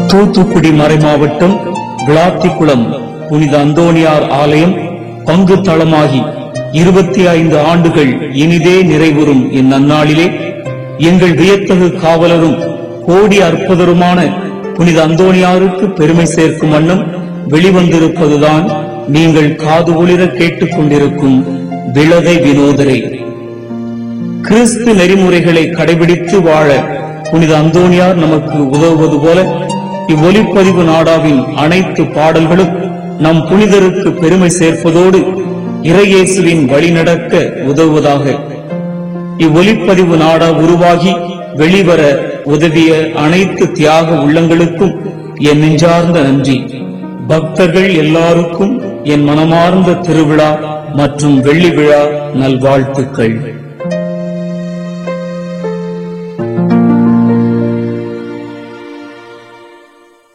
தூத்துக்குடி மறைமாவட்டம் விளாத்திக்குளம் புனித அந்தோணியார் ஆலயம் பங்கு தளமாகி இருபத்தி ஐந்து ஆண்டுகள் இனிதே நிறைவுறும் இந்நன்னாளிலே எங்கள் வியத்தகு காவலரும் கோடி அற்புதருமான புனித அந்தோணியாருக்கு பெருமை சேர்க்கும் வண்ணம் வெளிவந்திருப்பதுதான் நீங்கள் காது ஒளிர கேட்டுக் கொண்டிருக்கும் விலதை வினோதரே கிறிஸ்து நெறிமுறைகளை கடைபிடித்து வாழ புனித அந்தோணியார் நமக்கு உதவுவது போல இவ்வொலிப்பதிவு நாடாவின் அனைத்து பாடல்களும் நம் புனிதருக்கு பெருமை சேர்ப்பதோடு இறையேசுவின் வழிநடக்க உதவுவதாக இவ்வொலிப்பதிவு நாடா உருவாகி வெளிவர உதவிய அனைத்து தியாக உள்ளங்களுக்கும் என் நெஞ்சார்ந்த நன்றி பக்தர்கள் எல்லாருக்கும் என் மனமார்ந்த திருவிழா மற்றும் வெள்ளி விழா நல்வாழ்த்துக்கள்